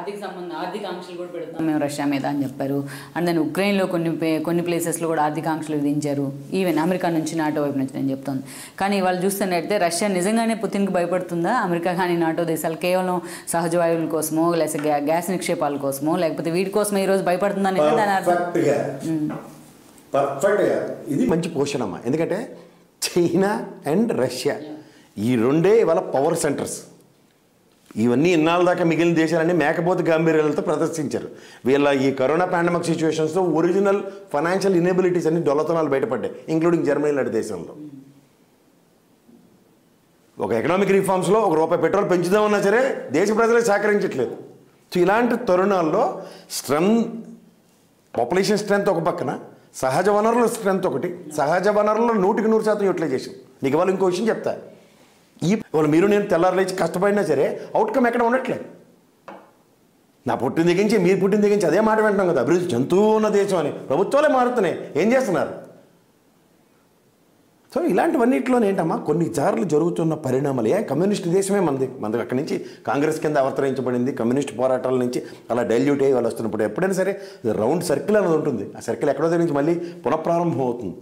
ఆర్థిక సంబంధం ఆర్థిక ఆంక్షలు కూడా పెడుతున్నాం మేము రష్యా మీద అని చెప్పారు అండ్ దెన్ ఉక్రెయిన్లో కొన్ని పే- కొన్ని ప్లేసెస్లో కూడా ఆర్థిక ఆంక్షలు విధించారు ఈవెన్ అమెరికా నుంచి నాటో వైపు నుంచి నేను చెప్తాను కానీ వాళ్ళు చూస్తున్నట్టయితే రష్యా నిజంగానే పుతిన్కి భయపడుతుందా అమెరికా కానీ నాటో దేశాలు కేవలం సహజ వాయువుల కోసమో లేకపోతే గ్యా- గ్యాస్ నిక్షేపాల కోసమో లేకపోతే వీటి కోసమో ఈరోజు భయపడుతుందని దాని అర్థం పర్ఫెక్ట్గా పర్ఫెక్ట్గా ఇది మంచి పోషన్ అమ్మా ఎందుకంటే చైనా అండ్ రష్యా ఈ రెండే ఇవాళ పవర్ సెంటర్స్ ఇవన్నీ ఇన్నాళ్ళ దాకా మిగిలిన దేశాలన్నీ మేకపోతే గాంభీర్యాలతో ప్రదర్శించారు వీళ్ళ ఈ కరోనా పాండమిక్ సిచ్యువేషన్స్లో ఒరిజినల్ ఫైనాన్షియల్ ఇనేబిలిటీస్ అన్ని దొల్లతనాలు బయటపడ్డాయి ఇంక్లూడింగ్ జర్మనీ లాంటి దేశంలో ఒక ఎకనామిక్ రిఫార్మ్స్లో ఒక రూపాయి పెట్రోల్ పెంచుదామన్నా సరే దేశ ప్రజలే సహకరించట్లేదు సో ఇలాంటి తరుణాల్లో స్ట్రెంత్ పాపులేషన్ స్ట్రెంత్ ఒక పక్కన సహజ వనరుల స్ట్రెంత్ ఒకటి సహజ వనరుల నూటికి నూరు శాతం యూటిలైజేషన్ నీకు వాళ్ళు ఇంకో విషయం చెప్తా ఈ వాళ్ళు మీరు నేను తెల్లారు లేచి కష్టపడినా సరే అవుట్కమ్ ఎక్కడ ఉండట్లేదు నా పుట్టిన దగ్గర నుంచి మీరు పుట్టిన దగ్గర నుంచి అదే మాట వింటున్నాం కదా అభివృద్ధి జంతువు ఉన్న దేశం అని ప్రభుత్వాలే మారుతున్నాయి ఏం చేస్తున్నారు సో ఇలాంటివన్నింటిలో ఏంటమ్మా కొన్నిసార్లు జరుగుతున్న పరిణామాలు ఏ కమ్యూనిస్ట్ దేశమే మనది మనది అక్కడి నుంచి కాంగ్రెస్ కింద అవతరించబడింది కమ్యూనిస్ట్ పోరాటాల నుంచి అలా డైల్యూట్ అయ్యి వాళ్ళు వస్తున్నప్పుడు ఎప్పుడైనా సరే రౌండ్ సర్కిల్ అనేది ఉంటుంది ఆ సర్కిల్ ఎక్కడో దగ్గర నుంచి మళ్ళీ పునఃప్రారంభం అవుతుంది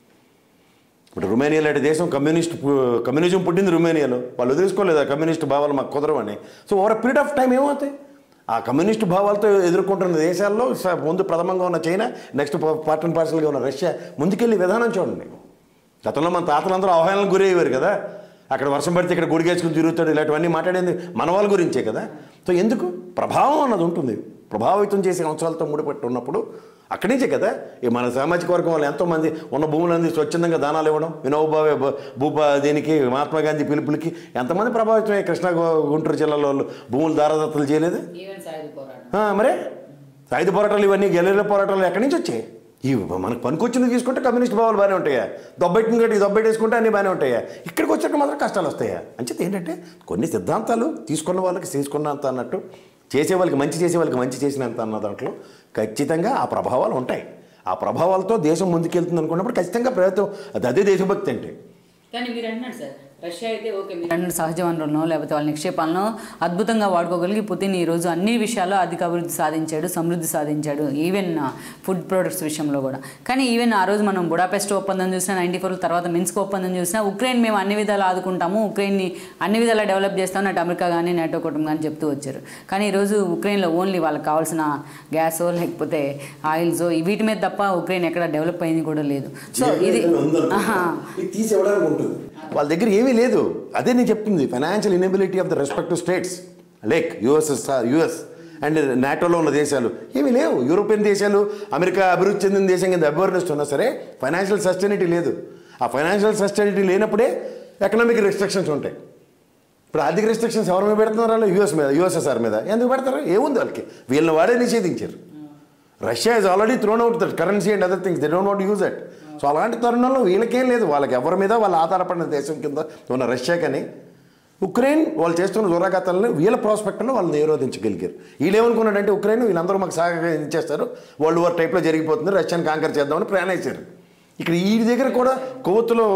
ఇప్పుడు రుమేనియా లాంటి దేశం కమ్యూనిస్ట్ పు- కమ్యూనిజం పుట్టింది రుమేనియాలో వాళ్ళు వదిలేసుకోలేదు ఆ కమ్యూనిస్ట్ భావాలు మాకు కుదరవని so over period of time ఏమవుతాయి ఆ కమ్యూనిస్ట్ భావాలతో ఎదుర్కొంటున్న దేశాల్లో స- ముందు ప్రథమంగా ఉన్న చైనా నెక్స్ట్ పార్ట్ అండ్ పార్సల్గా ఉన్న రష్యా ముందుకెళ్ళి విధానం చూడండి గతంలో మన తాతలందరూ అవహేళనకు గురయ్యేవారు కదా అక్కడ వర్షం పడితే ఇక్కడ గుడిగేసుకుని తిరుగుతాడు ఇలాంటివన్నీ మాట్లాడేది మన వాళ్ళ గురించే కదా సో ఎందుకు ప్రభావం అన్నది ఉంటుంది ప్రభావితం చేసే అంశాలతో ముడిపట్టి ఉన్నప్పుడు అక్కడి నుంచే కదా ఈ మన సామాజిక వర్గం వాళ్ళు ఎంతోమంది ఉన్న భూములన్నీ స్వచ్ఛందంగా దానాలు ఇవ్వడం వినోబావే భూప దీనికి మహాత్మా గాంధీ పిలుపులకి ఎంతమంది ప్రభావితమై కృష్ణా గో- గుంటూరు జిల్లాలో వాళ్ళు భూములు దారాదత్తలు చేయలేదు ఈవెన్ సాయుధ పోరాటం ఆ, మరే సాయుధ పోరాటాలు ఇవన్నీ గెలీల పోరాటాలు ఎక్కడి నుంచి వచ్చాయి ఇవి మనకు పనికొచ్చినవి తీసుకుంటే కమ్యూనిస్ట్ భావాలు బాగానే ఉంటాయా దొబ్బెట్టిన గట్టి దొబ్బెట్టేసుకుంటే అన్నీ బాగానే ఉంటాయా ఇక్కడికి వచ్చాక మాత్రం కష్టాలు వస్తాయా అంచేత ఏంటంటే కొన్ని సిద్ధాంతాలు తీసుకున్న వాళ్ళకి తీసుకున్నంత అన్నట్టు చేసే వాళ్ళకి మంచి చేసే వాళ్ళకి మంచి చేసినంత అన్న దాంట్లో ఖచ్చితంగా ఆ ప్రభావాలు ఉంటాయి ఆ ప్రభావాలతో దేశం ముందుకెళ్తుంది అనుకున్నప్పుడు ఖచ్చితంగా ప్రభుత్వం అది అదే దేశభక్తి అంటే కానీ మీరు అంటున్నారు సార్ రష్యా అయితే ఓకే మీరు అంటున్నారు సహజ వనరులను లేకపోతే వాళ్ళ నిక్షేపాలను అద్భుతంగా వాడుకోగలిగి పుతిన్ ఈరోజు అన్ని విషయాల్లో అధిక అభివృద్ధి సాధించాడు సమృద్ధి సాధించాడు ఈవెన్ ఫుడ్ ప్రొడక్ట్స్ విషయంలో కూడా కానీ ఈవెన్ ఆ రోజు మనం బుడాపెస్ట్ ఒప్పందం చూసినా నైంటీ ఫోర్ తర్వాత మిన్స్క్ ఒప్పందం చూసినా ఉక్రెయిన్ మేము అన్ని విధాలు ఆదుకుంటాము ఉక్రెయిన్ని అన్ని విధాలా డెవలప్ చేస్తామని అటు అమెరికా కానీ నాటో కుటుంబం కానీ చెప్తూ వచ్చారు కానీ ఈరోజు ఉక్రెయిన్లో ఓన్లీ వాళ్ళకి కావాల్సిన గ్యాసో లేకపోతే ఆయిల్సో వీటి మీద తప్ప ఉక్రెయిన్ ఎక్కడ డెవలప్ అయింది కూడా లేదు సో ఇది ఆహా. ఇది తీసి ఇవ్వడానికి ఉంటుంది వాళ్ళ దగ్గర ఏమీ లేదు అదే నేను చెప్తుంది financial inability of the respective states like USSR US and నాటోలో ఉన్న దేశాలు ఏమీ లేవు యూరోపియన్ దేశాలు అమెరికా అభివృద్ధి చెందిన దేశం కింద అభివర్ణిస్తూ ఉన్నా సరే ఫైనాన్షియల్ సస్టైనిటీ లేదు ఆ ఫైనాన్షియల్ సస్టైనిటీ లేనప్పుడే ఎకనామిక్ రెస్ట్రిక్షన్స్ ఉంటాయి ఇప్పుడు ఆర్థిక రెస్ట్రిక్షన్స్ ఎవరి మీద పెడుతున్నారు వాళ్ళు యూఎస్ మీద యూఎస్ఎస్ఆర్ మీద ఎందుకు పెడతారు ఏముంది వాళ్ళకి వీళ్ళని వాడే నిషేధించారు Russia is already thrown out that currency and other things they don't want use that so అలాంటి తరుణంలో వీళ్ళకేం లేదు వాళ్ళకి ఎవరి మీద వాళ్ళు ఆధారపడిన దేశం కింద ఉన్న రష్యా కానీ ఉక్రెయిన్ వాళ్ళు చేస్తున్న దురాఘాతాలను వీళ్ళ ప్రాస్పెక్ట్లో వాళ్ళు నిరోధించగలిగారు వీళ్ళు ఏమనుకున్నాడంటే ఉక్రెయిన్ వీళ్ళందరూ మాకు సహకరించేస్తారు వరల్డ్ వార్ టైప్లో జరిగిపోతుంది రష్యాని కాంకర్ చేద్దామని ప్లాన్ వేశారు ఇక్కడ ఈ దగ్గర కూడా కొవ్వొత్తులో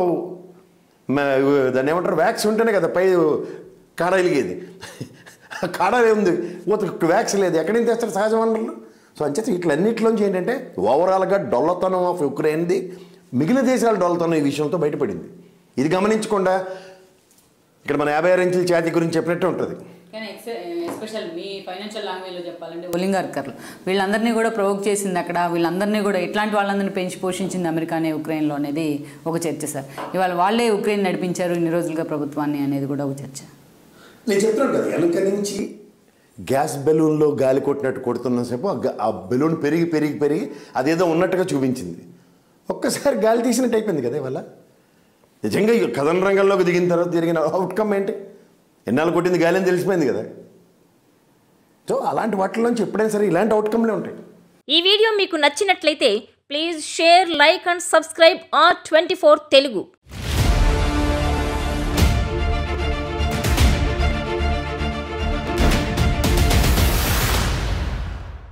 మ- దాన్ని ఏమంటారు వ్యాక్స్ ఉంటేనే కదా పై కాడ వెలిగేది ఆ కాడ ఏముంది ఊత వ్యాక్స్ లేదు ఎక్కడి నుంచి తెస్తారు సహజ వనరులు సో అంచేత ఇట్లన్నిటిలోంచి ఏంటంటే ఓవరాల్గా డొల్లతనం ఆఫ్ ఉక్రెయిన్ది మిగిలిన దేశాల డొల్లతనం ఈ విషయంతో బయటపడింది ఇది గమనించకుండా ఇక్కడ మన యాభై ఆరు ఇంచుల ఛాతీ గురించి చెప్పినట్టు ఉంటుంది కానీ ఎస్పెషల్ మీ ఫైనాన్షియల్ లాంగ్వేజ్లో చెప్పాలంటే ఒలింగార్కర్లు వీళ్ళందరినీ కూడా ప్రొవోక్ చేసింది అక్కడ వీళ్ళందరినీ కూడా ఇట్లాంటి వాళ్ళందరినీ పెంచి పోషించింది అమెరికానే ఉక్రెయిన్లో అనేది ఒక చర్చ సార్ ఇవాళ వాళ్ళే ఉక్రెయిన్ నడిపించారు ఇన్ని రోజులుగా ప్రభుత్వాన్ని అనేది కూడా ఒక చర్చ నేను చెప్తున్నాను కదా వెనక నుంచి గ్యాస్ బెలూన్లో గాలి కొట్టినట్టు కొడుతున్నసేపు ఆ గ- ఆ బెలూన్ పెరిగి పెరిగి పెరిగి అదేదో ఉన్నట్టుగా చూపించింది ఒక్కసారి గాలి తీసినట్టు అయిపోయింది కదా ఇవాళ నిజంగా ఈ కథన రంగంలోకి దిగిన తర్వాత జరిగిన అవుట్కమ్ ఏంటి ఎన్నాళ్ళు కొట్టింది గాలి అని తెలిసిపోయింది కదా సో అలాంటి వాటిలోంచి ఎప్పుడైనా సరే ఇలాంటి అవుట్కమ్లే ఉంటాయి ఈ వీడియో మీకు నచ్చినట్లయితే please share like and subscribe R twenty Telugu